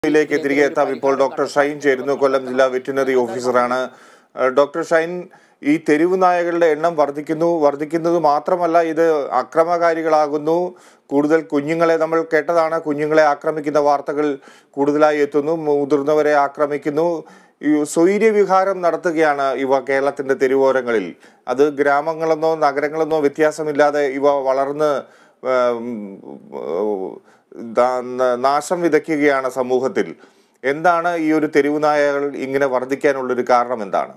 ിലേക്ക് തിരികെ എത്താം ഇപ്പോൾ ഡോക്ടർ ഷൈൻ ചേരുന്നു കൊല്ലം ജില്ലാ വെറ്റിനറി ഓഫീസറാണ് ഏഹ് ഡോക്ടർ ഷൈൻ ഈ തെരുവ് നായകളുടെ എണ്ണം വർദ്ധിക്കുന്നു വർദ്ധിക്കുന്നത് മാത്രമല്ല ഇത് അക്രമകാരികളാകുന്നു കൂടുതൽ കുഞ്ഞുങ്ങളെ നമ്മൾ കേട്ടതാണ് കുഞ്ഞുങ്ങളെ ആക്രമിക്കുന്ന വാർത്തകൾ കൂടുതലായി എത്തുന്നു മുതിർന്നവരെ ആക്രമിക്കുന്നു ഈ സ്വൈര്യവിഹാരം നടത്തുകയാണ് ഇവ കേരളത്തിന്റെ തെരുവോരങ്ങളിൽ അത് ഗ്രാമങ്ങളെന്നോ നഗരങ്ങളെന്നോ വ്യത്യാസമില്ലാതെ ഇവ വളർന്ന് ഏം, ദാ- ന- നാശം വിതയ്ക്കുകയാണ് സമൂഹത്തിൽ എന്താണ് ഈ ഒരു തെരുവ് നായകൾ ഇങ്ങനെ വർദ്ധിക്കാനുള്ള ഒരു കാരണം എന്താണ്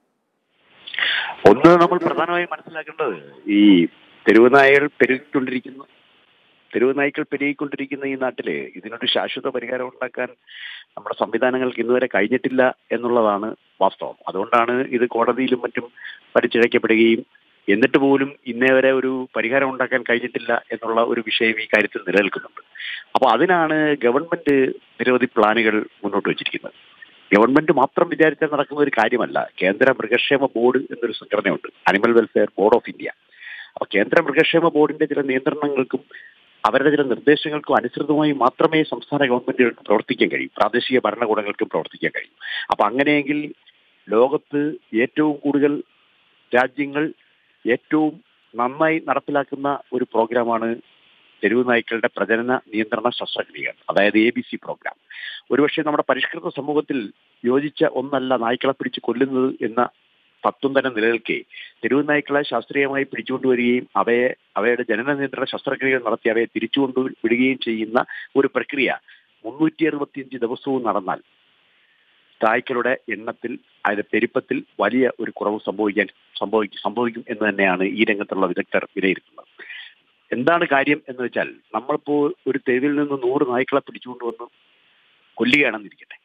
ഒന്ന് നമ്മൾ പ്രധാനമായും മനസ്സിലാക്കേണ്ടത് ഈ തെരുവ് നായകൾ പെരുകിക്കൊണ്ടിരിക്കുന്നു തെരുവ് നായ്ക്കൾ പെരുകിക്കൊണ്ടിരിക്കുന്ന ഈ നാട്ടില് ഇതിനൊരു ശാശ്വത പരിഹാരം ഉണ്ടാക്കാൻ നമ്മുടെ സംവിധാനങ്ങൾക്ക് ഇന്നുവരെ കഴിഞ്ഞിട്ടില്ല എന്നുള്ളതാണ് വാസ്തവം അതുകൊണ്ടാണ് ഇത് കോടതിയിലും മറ്റും പരിചയിക്കപ്പെടുകയും എന്നിട്ട് പോലും ഇന്നേ വരെ ഒരു പരിഹാരം ഉണ്ടാക്കാൻ കഴിഞ്ഞിട്ടില്ല എന്നുള്ള ഒരു വിഷയം ഈ കാര്യത്തിൽ നിലനിൽക്കുന്നുണ്ട് അപ്പോൾ അതിനാണ് ഗവൺമെന്റ് നിരവധി പ്ലാനുകൾ മുന്നോട്ട് വെച്ചിരിക്കുന്നത് ഗവൺമെന്റ് മാത്രം വിചാരിച്ചാൽ നടക്കുന്ന ഒരു കാര്യമല്ല കേന്ദ്ര മൃഗക്ഷേമ ബോർഡ് എന്നൊരു സംഘടനയുണ്ട് animal welfare board of India അപ്പൊ കേന്ദ്ര മൃഗക്ഷേമ ബോർഡിന്റെ ചില നിയന്ത്രണങ്ങൾക്കും അവരുടെ ചില നിർദ്ദേശങ്ങൾക്കും അനുസൃതമായി മാത്രമേ സംസ്ഥാന ഗവൺമെന്റുകൾക്ക് പ്രവർത്തിക്കാൻ കഴിയൂ പ്രാദേശിക ഭരണകൂടങ്ങൾക്കും പ്രവർത്തിക്കാൻ കഴിയും അപ്പൊ അങ്ങനെയെങ്കിൽ ലോകത്ത് ഏറ്റവും കൂടുതൽ രാജ്യങ്ങൾ ഏറ്റവും നന്നായി നടപ്പിലാക്കുന്ന ഒരു പ്രോഗ്രാമാണ് തെരുവ് നായ്ക്കളുടെ പ്രജനന നിയന്ത്രണ ശസ്ത്രക്രിയകൾ അതായത് എ ബി സി പ്രോഗ്രാം ഒരുപക്ഷെ നമ്മുടെ പരിഷ്കൃത സമൂഹത്തിൽ യോജിച്ച ഒന്നല്ല നായ്ക്കളെ പിടിച്ച് കൊല്ലുന്നത് എന്ന തത്വം തന്നെ നിലനിൽക്കെ തെരുവ് നായ്ക്കളെ ശാസ്ത്രീയമായി പിടിച്ചുകൊണ്ടുവരികയും അവയെ അവയുടെ ജനന നിയന്ത്രണ ശസ്ത്രക്രിയകൾ നടത്തി അവയെ തിരിച്ചുകൊണ്ടു വിടുകയും ചെയ്യുന്ന ഒരു പ്രക്രിയ മുന്നൂറ്റി അറുപത്തിയഞ്ച് ദിവസവും നടന്നാൽ നായ്ക്കളുടെ എണ്ണത്തിൽ അതിന്റെ പെരുപ്പത്തിൽ വലിയ ഒരു കുറവ് സംഭവിക്കാൻ സംഭവിക്കും സംഭവിക്കും എന്ന് തന്നെയാണ് ഈ രംഗത്തുള്ള വിദഗ്ധർ വിലയിരുത്തുന്നത് എന്താണ് കാര്യം എന്ന് വെച്ചാൽ നമ്മളിപ്പോ ഒരു തെരുവിൽ നിന്ന് നൂറ് നായ്ക്കളെ പിടിച്ചുകൊണ്ട് വന്ന് കൊല്ലുകയാണെന്നിരിക്കട്ടെ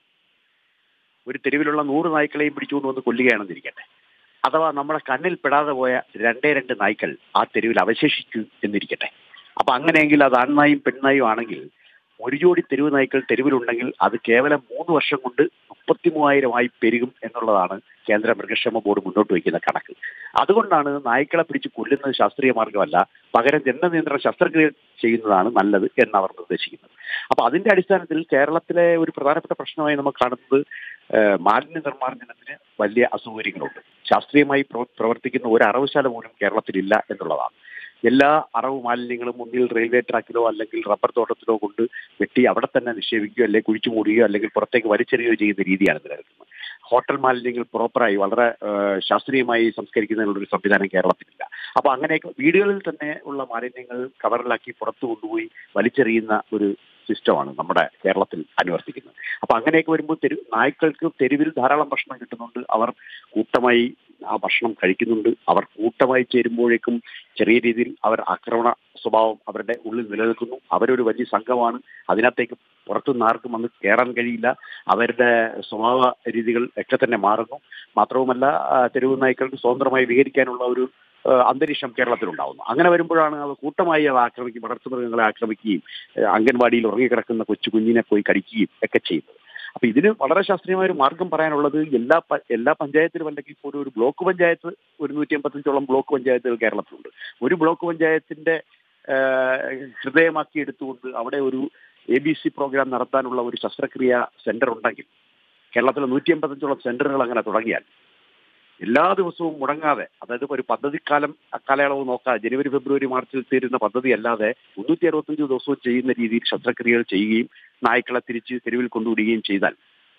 ഒരു തെരുവിലുള്ള നൂറ് നായ്ക്കളെയും പിടിച്ചുകൊണ്ട് വന്ന് കൊല്ലുകയാണെന്നിരിക്കട്ടെ അഥവാ നമ്മുടെ കണ്ണിൽ പെടാതെ പോയ രണ്ടേ രണ്ട് നായ്ക്കൾ ആ തെരുവിൽ അവശേഷിച്ചു എന്നിരിക്കട്ടെ അപ്പൊ അങ്ങനെയെങ്കിൽ അത് ആൺനായും പെൺനായും ആണെങ്കിൽ ഒരു ജോഡി തെരുവ് നായ്ക്കൾ തെരുവിലുണ്ടെങ്കിൽ അത് കേവലം മൂന്ന് വർഷം കൊണ്ട് മുപ്പത്തി മൂവായിരമായി പെരുകും എന്നുള്ളതാണ് കേന്ദ്ര മൃഗക്ഷേമ ബോർഡ് മുന്നോട്ട് വയ്ക്കുന്ന കണക്ക് അതുകൊണ്ടാണ് നായ്ക്കളെ പിടിച്ച് കൊല്ലുന്നത് ശാസ്ത്രീയ മാർഗമല്ല പകരം ജനന നിയന്ത്രണ ശസ്ത്രക്രിയ ചെയ്യുന്നതാണ് നല്ലത് എന്ന് അവർ നിർദ്ദേശിക്കുന്നത് അപ്പൊ അതിന്റെ അടിസ്ഥാനത്തിൽ കേരളത്തിലെ ഒരു പ്രധാനപ്പെട്ട പ്രശ്നമായി നമ്മൾ കാണുന്നത് ഏഹ്, മാലിന്യ നിർമ്മാർജ്ജനത്തിന് വലിയ അസൗകര്യങ്ങളുണ്ട് ശാസ്ത്രീയമായി പ്രവ- പ്രവർത്തിക്കുന്ന ഒരു അറവുശാല പോലും കേരളത്തിലില്ല എന്നുള്ളതാണ് എല്ലാ അറവ് മാലിന്യങ്ങളും ഒന്നിൽ റെയിൽവേ ട്രാക്കിലോ അല്ലെങ്കിൽ റബ്ബർ തോട്ടത്തിലോ കൊണ്ട് വെട്ടി അവിടെ തന്നെ നിക്ഷേപിക്കുകയോ അല്ലെങ്കിൽ കുഴിച്ചു മൂടുകയോ അല്ലെങ്കിൽ പുറത്തേക്ക് വലിച്ചെറിയുകയോ ചെയ്യുന്ന രീതിയാണ് നിലനിൽക്കുന്നത് ഹോട്ടൽ മാലിന്യങ്ങൾ പ്രോപ്പറായി വളരെ ഏഹ്, ശാസ്ത്രീയമായി സംസ്കരിക്കുന്നതിനുള്ള ഒരു സംവിധാനം കേരളത്തിലില്ല അപ്പൊ അങ്ങനെയൊക്കെ വീടുകളിൽ തന്നെ ഉള്ള മാലിന്യങ്ങൾ കവറിലാക്കി പുറത്തു കൊണ്ടുപോയി വലിച്ചെറിയുന്ന ഒരു സിസ്റ്റമാണ് നമ്മുടെ കേരളത്തിൽ അനുവർത്തിക്കുന്നത് അപ്പൊ അങ്ങനെയൊക്കെ വരുമ്പോൾ തെരു നായ്ക്കൾക്ക് തെരുവിൽ ധാരാളം ഭക്ഷണം കിട്ടുന്നുണ്ട് അവർ കൂട്ടമായി ആ ഭക്ഷണം കഴിക്കുന്നുണ്ട് അവർ കൂട്ടമായി ചേരുമ്പോഴേക്കും ചെറിയ രീതിയിൽ അവർ ആക്രമണ സ്വഭാവം അവരുടെ ഉള്ളിൽ നിലനിൽക്കുന്നു അവരൊരു വലിയ സംഘമാണ് അതിനകത്തേക്ക് പുറത്തുനിന്ന് ആർക്കും വന്ന് കയറാൻ കഴിയില്ല അവരുടെ സ്വഭാവ രീതികൾ ഒക്കെ തന്നെ മാറുന്നു മാത്രവുമല്ല ആ, തെരുവ് നായ്ക്കൾക്ക് സ്വതന്ത്രമായി വിഹരിക്കാനുള്ള ഒരു ആ, അന്തരീക്ഷം കേരളത്തിലുണ്ടാവുന്നു അങ്ങനെ വരുമ്പോഴാണ് അവർ കൂട്ടമായി അത് ആക്രമിക്കും വളർത്തുമൃഗങ്ങളെ ആക്രമിക്കുകയും ഏ, അംഗൻവാടിയിൽ ഉറങ്ങിക്കിടക്കുന്ന കൊച്ചു കുഞ്ഞിനെ പോയി കടിക്കുകയും ഒക്കെ ചെയ്യുന്നത് അപ്പൊ ഇതിന് വളരെ ശാസ്ത്രീയമായ ഒരു മാർഗം പറയാനുള്ളത് എല്ലാ പ- എല്ലാ പഞ്ചായത്തിലും അല്ലെങ്കിൽ ഇപ്പോൾ ഒരു ബ്ലോക്ക് പഞ്ചായത്ത് ഒരു നൂറ്റി എൺപത്തഞ്ചോളം ബ്ലോക്ക് പഞ്ചായത്തുകൾ കേരളത്തിലുണ്ട് ഒരു ബ്ലോക്ക് പഞ്ചായത്തിന്റെ ആ, ഹൃദയമാക്കി എടുത്തുകൊണ്ട് അവിടെ ഒരു എ ബി സി പ്രോഗ്രാം നടത്താനുള്ള ഒരു ശസ്ത്രക്രിയ സെന്റർ ഉണ്ടെങ്കിൽ കേരളത്തിലെ നൂറ്റി എൺപത്തഞ്ചോളം സെന്ററുകൾ അങ്ങനെ തുടങ്ങിയാൽ എല്ലാ ദിവസവും മുടങ്ങാതെ അതായത് ഒരു പദ്ധതിക്കാലം കാലയളവ് നോക്കാതെ ജനുവരി ഫെബ്രുവരി മാർച്ചിൽ തീരുന്ന പദ്ധതി അല്ലാതെ മുന്നൂറ്റി അറുപത്തഞ്ച് ദിവസവും ചെയ്യുന്ന രീതിയിൽ ശസ്ത്രക്രിയകൾ ചെയ്യുകയും നായ്ക്കളെ തിരിച്ച് തെരുവിൽ കൊണ്ടുവിടുകയും ചെയ്താൽ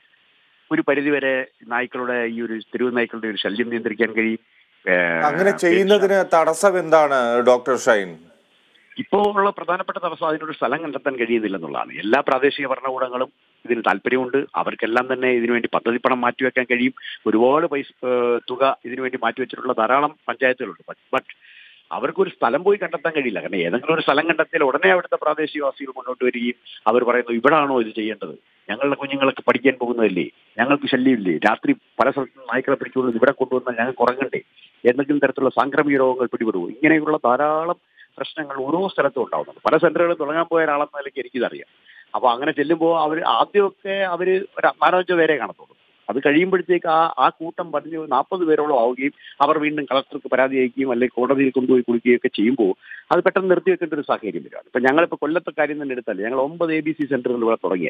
ഒരു പരിധിവരെ നായ്ക്കളുടെ ഈ ഒരു തെരുവ് നായ്ക്കളുടെ ഒരു ശല്യം നിയന്ത്രിക്കാൻ കഴിയും ഏഹ്, അങ്ങനെ ചെയ്യുന്നതിന് തടസ്സം എന്താണ് ഡോക്ടർ ഷൈൻ ഇപ്പോൾ ഉള്ള പ്രധാനപ്പെട്ട തടസ്സം അതിനൊരു സ്ഥലം കണ്ടെത്താൻ കഴിയുന്നില്ലെന്നുള്ളതാണ് എല്ലാ പ്രാദേശിക ഭരണകൂടങ്ങളും ഇതിന് താല്പര്യമുണ്ട് അവർക്കെല്ലാം തന്നെ ഇതിനുവേണ്ടി പദ്ധതിപ്പണം മാറ്റിവെക്കാൻ കഴിയും ഒരുപാട് പൈസ ഏഹ് തുക ഇതിനുവേണ്ടി മാറ്റിവെച്ചിട്ടുള്ള ധാരാളം പഞ്ചായത്തുകളുണ്ട് ബട്ട് ബട്ട് അവർക്കൊരു സ്ഥലം പോയി കണ്ടെത്താൻ കഴിയില്ല കാരണം ഏതെങ്കിലും ഒരു സ്ഥലം കണ്ടെത്തിയാൽ ഉടനെ അവിടുത്തെ പ്രാദേശികവാസികൾ മുന്നോട്ട് വരികയും അവർ പറയുന്നു ഇവിടാണോ ഇത് ചെയ്യേണ്ടത് ഞങ്ങളുടെ കുഞ്ഞുങ്ങളൊക്കെ പഠിക്കാൻ പോകുന്നതല്ലേ ഞങ്ങൾക്ക് ശല്യമില്ലേ രാത്രി പല സ്ഥലത്തും നായ്ക്കളെ പിടിച്ചുകൊണ്ട് ഇവിടെ കൊണ്ടുവന്നാൽ ഞങ്ങൾക്ക് ഉറങ്ങണ്ടേ എന്തെങ്കിലും തരത്തിലുള്ള സാംക്രമിക രോഗങ്ങൾ പിടിപെടുമോ ഇങ്ങനെയുള്ള ധാരാളം പ്രശ്നങ്ങൾ ഓരോ സ്ഥലത്തും ഉണ്ടാവുന്നുണ്ട് പല സെന്ററുകളും തുടങ്ങാൻ പോയ ഒരാളെന്ന നിലയ്ക്ക് എനിക്കിതറിയാം അപ്പൊ അങ്ങനെ ചെല്ലുമ്പോൾ അവർ ആദ്യമൊക്കെ അവർ ഒരു നാലഞ്ചോ പേരെ കാണത്തുള്ളൂ അത് കഴിയുമ്പോഴത്തേക്ക് ആ ആ കൂട്ടം പതിഞ്ഞ് നാൽപ്പത് പേരോളം ആവുകയും അവർ വീണ്ടും കളക്ടർക്ക് പരാതി അയക്കുകയും അല്ലെങ്കിൽ കോടതിയിൽ കൊണ്ടുപോയി കുളിക്കുകയൊക്കെ ചെയ്യുമ്പോൾ അത് പെട്ടെന്ന് നിർത്തി വെക്കേണ്ട ഒരു സാഹചര്യം വരികയാണ് ഇപ്പൊ ഞങ്ങളിപ്പോൾ കൊല്ലത്തെ കാര്യം തന്നെ എടുത്താൽ ഞങ്ങൾ ഒമ്പത് എ ബി സി സെന്ററുകൾ ഇവിടെ തുടങ്ങിയത്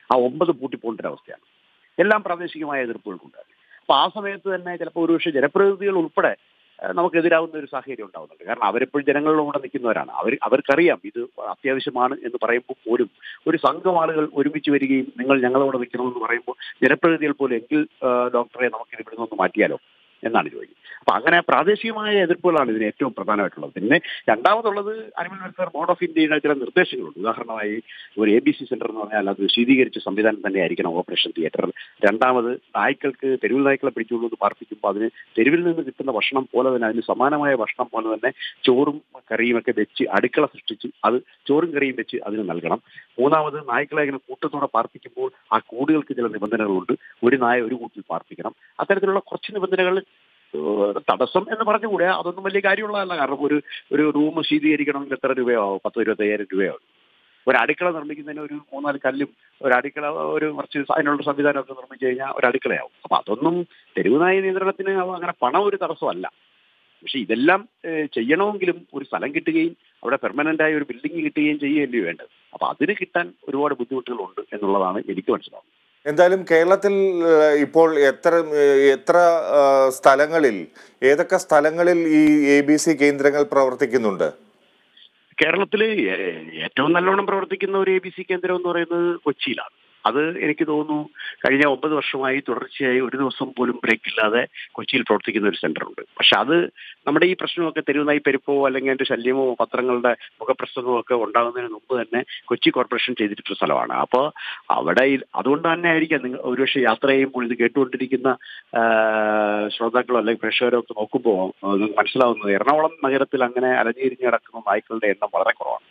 ആ ഒമ്പത് പൂട്ടിപ്പോണ്ട ഒരവസ്ഥയാണ് എല്ലാം പ്രാദേശികമായ എതിർപ്പുകൾക്കുണ്ട് അപ്പൊ ആ സമയത്ത് തന്നെ ചിലപ്പോൾ ഒരുപക്ഷെ ജനപ്രതിനിധികൾ ഉൾപ്പെടെ ഏഹ്, നമുക്കെതിരാവുന്ന ഒരു സാഹചര്യം ഉണ്ടാവുന്നുണ്ട് കാരണം അവരെപ്പോഴും ജനങ്ങളുടെ കൂടെ നിൽക്കുന്നവരാണ് അവർ അവർക്കറിയാം ഇത് അത്യാവശ്യമാണ് എന്ന് പറയുമ്പോൾ പോലും ഒരു സംഘം ആളുകൾ ഒരുമിച്ച് വരികയും നിങ്ങൾ ഞങ്ങളോട് നിൽക്കണമെന്ന് പറയുമ്പോൾ ജനപ്രതിനിധികൾ പോലും എങ്കിൽ ഏഹ്, ഡോക്ടറെ നമുക്ക് ഇവിടെ നിന്ന് മാറ്റിയാലോ എന്നാണ് ചോദിക്കുന്നത് അപ്പൊ അങ്ങനെ പ്രാദേശികമായ എതിർപ്പുകളാണ് ഇതിന് ഏറ്റവും പ്രധാനമായിട്ടുള്ളത് പിന്നെ രണ്ടാമതുള്ളത് അനിമൽ വെൽഫെയർ ബോർഡ് ഓഫ് ഇന്ത്യയുടെ ചില നിർദ്ദേശങ്ങളുണ്ട് ഉദാഹരണമായി ഒരു എ ബി സി സെന്റർ എന്ന് പറഞ്ഞാൽ അത് ശീതീകരിച്ച സംവിധാനം തന്നെ ആയിരിക്കണം ഓപ്പറേഷൻ തിയേറ്റർ രണ്ടാമത് നായ്ക്കൾക്ക് തെരുവ് നായ്ക്കളെ പിടിച്ചുകൊണ്ടു പാർപ്പിക്കുമ്പോൾ അതിന് തെരുവിൽ നിന്ന് കിട്ടുന്ന ഭക്ഷണം പോലെ തന്നെ അതിന് സമാനമായ ഭക്ഷണം പോലെ തന്നെ ചോറും കറിയും ഒക്കെ വെച്ച് അടുക്കള സൃഷ്ടിച്ച് അത് ചോറും കറിയും വെച്ച് അതിന് നൽകണം മൂന്നാമത് നായ്ക്കളെ ഇങ്ങനെ കൂട്ടത്തോടെ പാർപ്പിക്കുമ്പോൾ ആ കൂടുകൾക്ക് ചില നിബന്ധനകളുണ്ട് ഒരു നായ ഒരു കൂട്ടിൽ പാർപ്പിക്കണം അത്തരത്തിലുള്ള കുറച്ച് നിബന്ധനകൾ ഏഹ്, തടസ്സം എന്ന് പറഞ്ഞുകൂടെ അതൊന്നും വലിയ കാര്യമുള്ളതല്ല കാരണം ഒരു ഒരു റൂം ശീതീകരിക്കണമെങ്കിൽ എത്ര രൂപയാവും പത്ത് ഇരുപത്തയ്യായിരം രൂപയാവും ഒരു അടുക്കള നിർമ്മിക്കുന്നതിന് ഒരു മൂന്നാല് കല്ലും ഒരു അടുക്കള ഒരു കുറച്ച് അതിനുള്ള സംവിധാനമൊക്കെ നിർമ്മിച്ചു കഴിഞ്ഞാൽ ഒരു അടുക്കളയാവും അപ്പൊ അതൊന്നും തെരുവുനായ നിയന്ത്രണത്തിന് അവ അങ്ങനെ പണം ഒരു തടസ്സമല്ല പക്ഷെ ഇതെല്ലാം ഏഹ്, ചെയ്യണമെങ്കിലും ഒരു സ്ഥലം കിട്ടുകയും അവിടെ പെർമനന്റ് ആയ ഒരു ബിൽഡിംഗ് കിട്ടുകയും ചെയ്യുകയല്ലേ വേണ്ടത് അപ്പൊ അതിന് കിട്ടാൻ ഒരുപാട് ബുദ്ധിമുട്ടുകളുണ്ട് എന്നുള്ളതാണ് എനിക്ക് മനസ്സിലാവുന്നത് എന്തായാലും കേരളത്തിൽ ഏഹ്, ഇപ്പോൾ എത്ര ഏഹ്, എത്ര ഏഹ്, സ്ഥലങ്ങളിൽ ഏതൊക്കെ സ്ഥലങ്ങളിൽ ഈ എ ബി സി കേന്ദ്രങ്ങൾ പ്രവർത്തിക്കുന്നുണ്ട് കേരളത്തിൽ ഏറ്റവും നല്ലോണം പ്രവർത്തിക്കുന്ന ഒരു എ ബി സി കേന്ദ്രം എന്ന് പറയുന്നത് കൊച്ചിയിലാണ് അത് എനിക്ക് തോന്നുന്നു കഴിഞ്ഞ ഒമ്പത് വർഷമായി തുടർച്ചയായി ഒരു ദിവസം പോലും ബ്രേക്ക് ഇല്ലാതെ കൊച്ചിയിൽ പ്രവർത്തിക്കുന്ന ഒരു സെന്റർ ഉണ്ട് പക്ഷെ അത് നമ്മുടെ ഈ പ്രശ്നമൊക്കെ തെരുവുനായി പെരുപ്പോ അല്ലെങ്കിൽ അതിന്റെ ശല്യമോ പത്രങ്ങളുടെ മുഖപ്രസംഗമോ ഒക്കെ ഉണ്ടാകുന്നതിന് മുമ്പ് തന്നെ കൊച്ചി കോർപ്പറേഷൻ ചെയ്തിട്ടുള്ള സ്ഥലമാണ് അപ്പോൾ അവിടെ ഈ- അതുകൊണ്ട് തന്നെ ആയിരിക്കാം നിങ്ങൾ ഒരുപക്ഷെ യാത്ര ചെയ്യുമ്പോൾ ഇത് കേട്ടുകൊണ്ടിരിക്കുന്ന ആ, ശ്രോതാക്കളോ അല്ലെങ്കിൽ പ്രേക്ഷകരോ ഒക്കെ നോക്കുമ്പോൾ നിങ്ങൾക്ക് മനസ്സിലാവുന്നത് എറണാകുളം നഗരത്തിൽ അങ്ങനെ അലഞ്ഞിരിഞ്ഞ് കിടക്കുന്ന നായ്ക്കളുടെ എണ്ണം വളരെ കുറവാണ്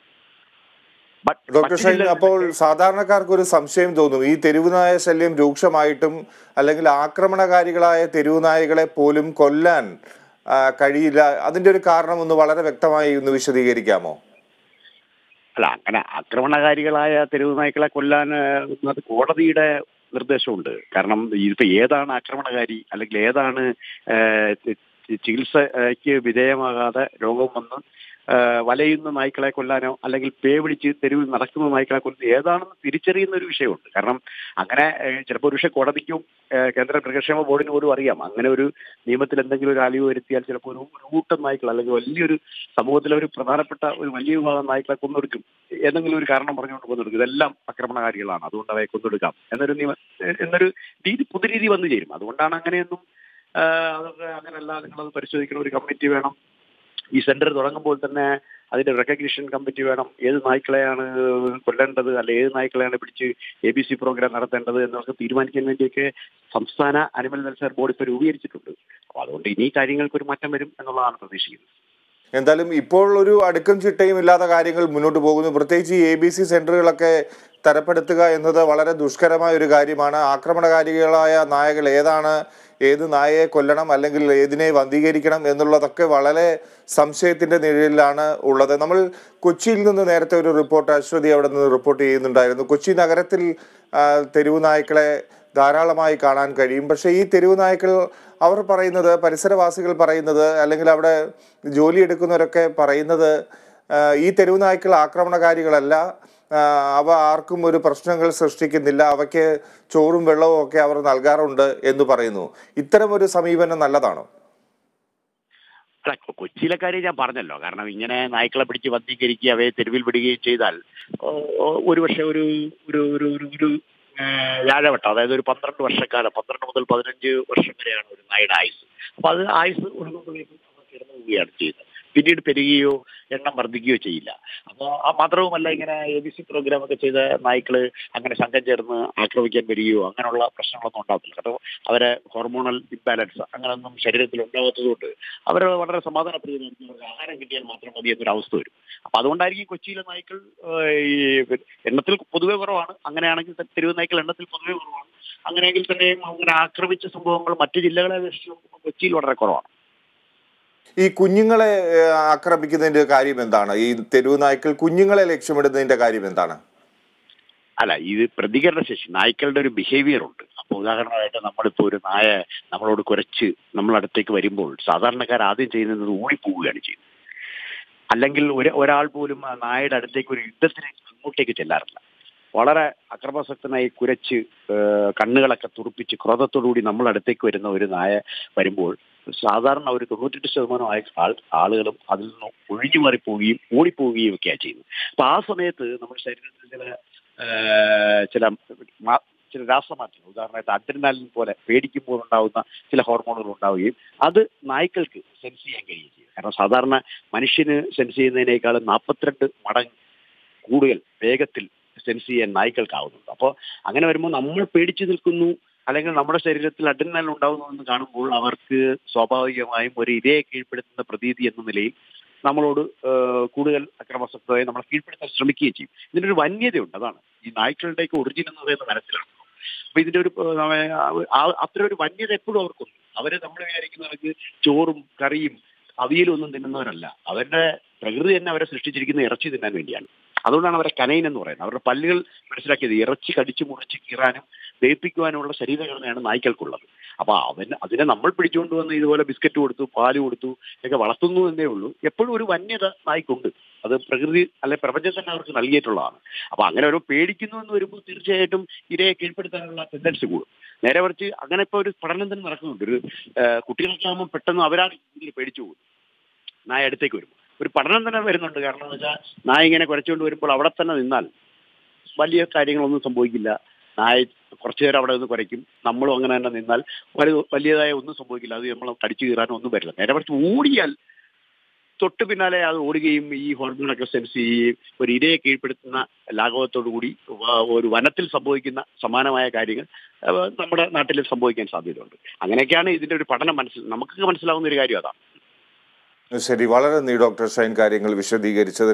But ഡോക്ടർ മറ്റ് ഷൈൻ ജില്ലകളിൽ അപ്പോൾ സാധാരണക്കാർക്ക് ഒരു സംശയം തോന്നും ഈ തെരുവുനായ ശല്യം രൂക്ഷമായിട്ടും അല്ലെങ്കിൽ ആക്രമണകാരികളായ തെരുവുനായകളെ പോലും കൊല്ലാൻ ആ, കഴിയില്ല അതിന്റെ ഒരു കാരണം ഒന്ന് വളരെ വ്യക്തമായി ഒന്ന് വിശദീകരിക്കാമോ അല്ല അങ്ങനെ ആക്രമണകാരികളായ തെരുവ് നായ്ക്കളെ കൊല്ലാൻ ഏഹ്, അത് കോടതിയുടെ നിർദ്ദേശമുണ്ട് കാരണം ഇതിപ്പോ ഏതാണ് ആക്രമണകാരി അല്ലെങ്കിൽ ഏതാണ് ഏഹ്, ചി- ചി- ചികിത്സയ്ക്ക് വിധേയമാകാതെ രോഗം വന്ന് ഏഹ്, വലയുന്ന നായ്ക്കളെ കൊല്ലാനോ അല്ലെങ്കിൽ പേ പിടിച്ച് തെരുവിൽ നടക്കുന്ന നായ്ക്കളെ കൊല്ലുന്ന ഏതാണെന്ന് തിരിച്ചറിയുന്ന ഒരു വിഷയമുണ്ട് കാരണം അങ്ങനെ ഏഹ്, ചിലപ്പോൾ ഒരു പക്ഷേ കോടതിക്കും ഏഹ്, കേന്ദ്ര മൃഗക്ഷേമ ബോർഡിന് പോലും അറിയാം അങ്ങനെ ഒരു നിയമത്തിൽ എന്തെങ്കിലും ഒരു അലിവ് വരുത്തിയാൽ ചിലപ്പോൾ ഒരു ഒരു കൂട്ടം നായ്ക്കൾ അല്ലെങ്കിൽ വലിയൊരു സമൂഹത്തിലെ ഒരു പ്രധാനപ്പെട്ട ഒരു വലിയ വിഭാഗം നായ്ക്കളെ കൊന്നൊടുക്കും ഏതെങ്കിലും ഒരു കാരണം പറഞ്ഞുകൊണ്ട് കൊന്നൊടുക്കും ഇതെല്ലാം ആക്രമണകാരികളാണ് അതുകൊണ്ട് അവയെ കൊന്നൊടുക്കാം എന്നൊരു നിയമ എന്നൊരു രീതി പുതുരീതി വന്നു ചേരും അതുകൊണ്ടാണ് അങ്ങനെയൊന്നും ആ, അതൊക്കെ അങ്ങനെയല്ല നിങ്ങളത് പരിശോധിക്കണം ഒരു കമ്മിറ്റി വേണം ഈ സെന്റർ തുടങ്ങുമ്പോൾ തന്നെ അതിന്റെ റെക്കഗ്നിഷൻ കമ്മിറ്റി വേണം ഏത് നായ്ക്കളെയാണ് കൊല്ലേണ്ടത് അല്ലെ ഏത് നായ്ക്കളെയാണ് പിടിച്ച് എ ബി സി പ്രോഗ്രാം നടത്തേണ്ടത് എന്നൊക്കെ തീരുമാനിക്കാൻ വേണ്ടിയൊക്കെ സംസ്ഥാന അനിമൽ വെൽഫെയർ ബോർഡ് ഇപ്പോൾ രൂപീകരിച്ചിട്ടുണ്ട് അപ്പോൾ അതുകൊണ്ട് ഇനി കാര്യങ്ങൾക്ക് ഒരു മാറ്റം വരും എന്നുള്ളതാണ് പ്രതീക്ഷിക്കുന്നത് എന്തായാലും ഇപ്പോൾ ഒരു അടുക്കും ചിട്ടയും ഇല്ലാത്ത കാര്യങ്ങൾ മുന്നോട്ട് പോകുന്നു പ്രത്യേകിച്ച് ഈ എ ബി സി സെന്ററുകളൊക്കെ തരപ്പെടുത്തുക എന്നത് വളരെ ദുഷ്കരമായ ഒരു കാര്യമാണ് ആക്രമണകാരികളായ നായകൾ ഏതാണ് ഏത് നായയെ കൊല്ലണം അല്ലെങ്കിൽ ഏതിനെ വന്ധീകരിക്കണം എന്നുള്ളതൊക്കെ വളരെ സംശയത്തിന്റെ നിഴലിലാണ് ഉള്ളത് നമ്മൾ കൊച്ചിയിൽ നിന്ന് നേരത്തെ ഒരു റിപ്പോർട്ട് അശ്വതി അവിടെ നിന്ന് റിപ്പോർട്ട് ചെയ്യുന്നുണ്ടായിരുന്നു കൊച്ചി നഗരത്തിൽ ആ, തെരുവു നായ്ക്കളെ ധാരാളമായി കാണാൻ കഴിയും പക്ഷേ ഈ തെരുവു നായ്ക്കൾ അവർ പറയുന്നത് പരിസരവാസികൾ പറയുന്നത് അല്ലെങ്കിൽ അവിടെ ജോലി എടുക്കുന്നവരൊക്കെ പറയുന്നത് ആ, ഈ തെരുവു നായ്ക്കൾ ആക്രമണകാരികളല്ല ആ, അവ ആർക്കും ഒരു പ്രശ്നങ്ങൾ സൃഷ്ടിക്കുന്നില്ല അവയ്ക്ക് ചോറും വെള്ളവും ഒക്കെ അവർ നൽകാറുണ്ട് എന്ന് പറയുന്നു ഇത്തരം ഒരു സമീപനം നല്ലതാണോ അല്ല കൊ- കൊച്ചിയിലെ കാര്യം ഞാൻ പറഞ്ഞല്ലോ കാരണം ഇങ്ങനെ നായ്ക്കളെ പിടിച്ച് വന്ധീകരിക്കുക അവയെ തെരുവിൽ വിടുകയും ചെയ്താൽ ഓ, ഓ, ഒരുപക്ഷെ ഒരു ഒരു ഒരു ഒരു ഒരു ഏഹ്, വ്യാഴവട്ടം അതായത് ഒരു പന്ത്രണ്ട് വർഷക്കാലം പന്ത്രണ്ട് മുതൽ പതിനഞ്ച് വർഷം വരെയാണ് ഒരു നായുടെ ആയുസ് അപ്പൊ അത് ആയുസ് ഒടുങ്ങുമ്പോഴേക്കും അത് കിടന്നു പോവുകയാണ് ചെയ്യുന്നത് പിന്നീട് പെരുകുകയോ എണ്ണം വർദ്ധിക്കുകയോ ചെയ്യില്ല അപ്പോൾ ആ മാത്രവുമല്ല ഇങ്ങനെ എ ബി സി പ്രോഗ്രാം ഒക്കെ ചെയ്ത നായ്ക്കള് അങ്ങനെ സംഘം ചേർന്ന് ആക്രമിക്കാൻ വരികയോ അങ്ങനെയുള്ള പ്രശ്നങ്ങളൊന്നും ഉണ്ടാകത്തില്ല കാരണം അവരെ ഹോർമോണൽ ഇംബാലൻസ് അങ്ങനെയൊന്നും ശരീരത്തിൽ ഉണ്ടാകാത്തതുകൊണ്ട് അവർ വളരെ സമാധാനപ്രിയമായിരിക്കും അവർക്ക് ആഹാരം കിട്ടിയാൽ മാത്രം മതി എന്നൊരു അവസ്ഥ വരും അപ്പൊ അതുകൊണ്ടായിരിക്കും കൊച്ചിയിലെ നായ്ക്കൾ ഏഹ്, ഈ എണ്ണത്തിൽ പൊതുവെ കുറവാണ് അങ്ങനെയാണെങ്കിൽ തന്നെ തെരുവ് നായ്ക്കൾ എണ്ണത്തിൽ പൊതുവെ കുറവാണ് അങ്ങനെയെങ്കിൽ തന്നെയും അങ്ങനെ ആക്രമിച്ച സംഭവങ്ങൾ മറ്റു ജില്ലകളെ അപേക്ഷിച്ച് നോക്കുമ്പോൾ കൊച്ചിയിൽ വളരെ കുറവാണ് ഈ കുഞ്ഞുങ്ങളെ ഏഹ്, ആക്രമിക്കുന്നതിന്റെ കാര്യം എന്താണ് ഈ തെരുവു നായ്ക്കൾ കുഞ്ഞുങ്ങളെ ലക്ഷ്യമിടുന്നതിന്റെ കാര്യം എന്താണ് അല്ല ഇത് പ്രതികരണ ശേഷി നായ്ക്കളുടെ ഒരു ബിഹേവിയർ ഉണ്ട് അപ്പോൾ ഉദാഹരണമായിട്ട് നമ്മളിപ്പോൾ ഒരു നായ നമ്മളോട് കുരച്ച് നമ്മളടുത്തേക്ക് വരുമ്പോൾ സാധാരണക്കാർ ആദ്യം ചെയ്യുന്നത് ഓടിപ്പോവുകയാണ് ചെയ്യുന്നത് അല്ലെങ്കിൽ ഒരു ഒരാൾ പോലും ആ നായയുടെ അടുത്തേക്ക് ഒരു യുദ്ധത്തിന് അങ്ങോട്ടേക്ക് ചെല്ലാറില്ല വളരെ അക്രമാസക്തനായി കുരച്ച് ഏഹ്, കണ്ണുകളൊക്കെ തുറപ്പിച്ച് ക്രോധത്തോടുകൂടി നമ്മൾ അടുത്തേക്ക് വരുന്ന ഒരു നായ വരുമ്പോൾ സാധാരണ ഒരു തൊണ്ണൂറ്റെട്ട് ശതമാനം ആയ ആൾ ആളുകളും അതിൽ നിന്ന് ഒഴിഞ്ഞു മാറിപ്പോവുകയും ഓടിപ്പോവുകയും ഒക്കെയാണ് ചെയ്യുന്നത് അപ്പൊ ആ സമയത്ത് നമ്മുടെ ശരീരത്തിൽ ചില ഏഹ്, ചില മാ- ചില രാസമാറ്റങ്ങൾ ഉദാഹരണമായിട്ട് അഡ്രിനാലിൻ പോലെ പേടിക്കുമ്പോൾ ഉണ്ടാകുന്ന ചില ഹോർമോണുകൾ ഉണ്ടാവുകയും അത് നായ്ക്കൾക്ക് സെൻസ് ചെയ്യാൻ കഴിയുകയും ചെയ്യും കാരണം സാധാരണ മനുഷ്യന് സെൻസ് ചെയ്യുന്നതിനേക്കാളും നാൽപ്പത്തിരണ്ട് മടങ്ങ് കൂടുതൽ വേഗത്തിൽ സെൻസ് ചെയ്യാൻ നായ്ക്കൾക്കാവുന്നുണ്ട് അപ്പോൾ അങ്ങനെ വരുമ്പോൾ നമ്മൾ പേടിച്ചു നിൽക്കുന്നു അല്ലെങ്കിൽ നമ്മുടെ ശരീരത്തിൽ അഡ്രിനാലിൻ ഉണ്ടാകുന്നു എന്ന് കാണുമ്പോൾ അവർക്ക് സ്വാഭാവികമായും ഒരു ഇരയെ കീഴ്പ്പെടുത്തുന്ന പ്രതീതി എന്ന നിലയിൽ നമ്മളോട് ഏഹ്, കൂടുതൽ അക്രമാസക്തമായി നമ്മളെ കീഴ്പ്പെടുത്താൻ ശ്രമിക്കുകയും ചെയ്യും ഇതിനൊരു വന്യതയുണ്ട് അതാണ് ഈ നായ്ക്കളുടെയൊക്കെ ഒറിജിൻ എന്ന് പറയുന്നത് മനസ്സിലാണ് അപ്പൊ ഇതിന്റെ ഒരു ഏഹ്, നമ്മ- ആ- അത്ര ഒരു വന്യത എപ്പോഴും അവർക്കുണ്ട് അവര് നമ്മൾ വിചാരിക്കുന്നവർക്ക് ചോറും കറിയും അവിയലും ഒന്നും തിന്നുന്നവരല്ല അവരുടെ പ്രകൃതി തന്നെ അവരെ സൃഷ്ടിച്ചിരിക്കുന്ന ഇറച്ചി തിന്നാൻ വേണ്ടിയാണ് അതുകൊണ്ടാണ് അവരെ കനൈൻ എന്ന് പറയുന്നത് അവരുടെ പല്ലുകൾ മനസ്സിലാക്കിയത് ഇറച്ചി കടിച്ചു മുറിച്ച് കീറാനും ദഹിപ്പിക്കുവാനുമുള്ള ശരീരഘടനയാണ് നായ്ക്കൾക്കുള്ളത് അപ്പൊ അവന് അതിനെ നമ്മൾ പിടിച്ചുകൊണ്ട് വന്ന് ഇതുപോലെ ബിസ്ക്കറ്റ് കൊടുത്തു പാല് കൊടുത്തു ഒക്കെ വളർത്തുന്നു എന്നേ ഉള്ളൂ എപ്പോഴും ഒരു വന്യത നായ്ക്കുണ്ട് അത് പ്രകൃതി അല്ലെ പ്രപഞ്ചം തന്നെ അവർക്ക് നൽകിയിട്ടുള്ളതാണ് അപ്പൊ അങ്ങനെ ഒരു പേടിക്കുന്നു എന്ന് വരുമ്പോൾ തീർച്ചയായിട്ടും ഇരയെ കീഴ്പ്പെടുത്താനുള്ള ടെൻഡൻസി കൂടും നേരെ മറിച്ച് അങ്ങനെ ഇപ്പൊ ഒരു പഠനം തന്നെ നടക്കുന്നുണ്ട് ഒരു ഏഹ്, കുട്ടികളൊക്കെ ആകുമ്പോൾ പെട്ടെന്ന് അവരാണ് കൂടുതൽ പേടിച്ചു പോകും നായ അടുത്തേക്ക് വരും ഒരു പഠനം തന്നെ വരുന്നുണ്ട് കാരണം എന്ന് വെച്ചാൽ നായ ഇങ്ങനെ കുരച്ചുകൊണ്ട് വരുമ്പോൾ അവിടെ തന്നെ നിന്നാൽ വലിയ കാര്യങ്ങളൊന്നും സംഭവിക്കില്ല നായ കുറച്ചു നേരം അവിടെ നിന്ന് കുരയ്ക്കും നമ്മളും അങ്ങനെ തന്നെ നിന്നാൽ വലു- വലിയതായ ഒന്നും സംഭവിക്കില്ല അത് നമ്മൾ കടിച്ചു കീറാനോ ഒന്നും വരില്ല നേരെ മറിച്ച് ഓടിയാൽ തൊട്ട് പിന്നാലെ അത് ഓടുകയും ഈ ഹോർമോണൊക്കെ സെൻസ് ചെയ്യുകയും ഒരു ഇരയെ കീഴ്പ്പെടുത്തുന്ന ലാഘവത്തോടു കൂടി വ- ഒരു വനത്തിൽ സംഭവിക്കുന്ന സമാനമായ കാര്യങ്ങൾ അഹ് നമ്മുടെ നാട്ടിൽ സംഭവിക്കാൻ സാധ്യതയുണ്ട് അങ്ങനെയൊക്കെയാണ് ഇതിന്റെ ഒരു പഠനം മനസ്സിൽ നമുക്ക് മനസ്സിലാവുന്ന ഒരു കാര്യം അതാണ് ശരി വളരെ നന്ദി ഡോക്ടർ ഷൈൻ കാര്യങ്ങൾ വിശദീകരിച്ചത്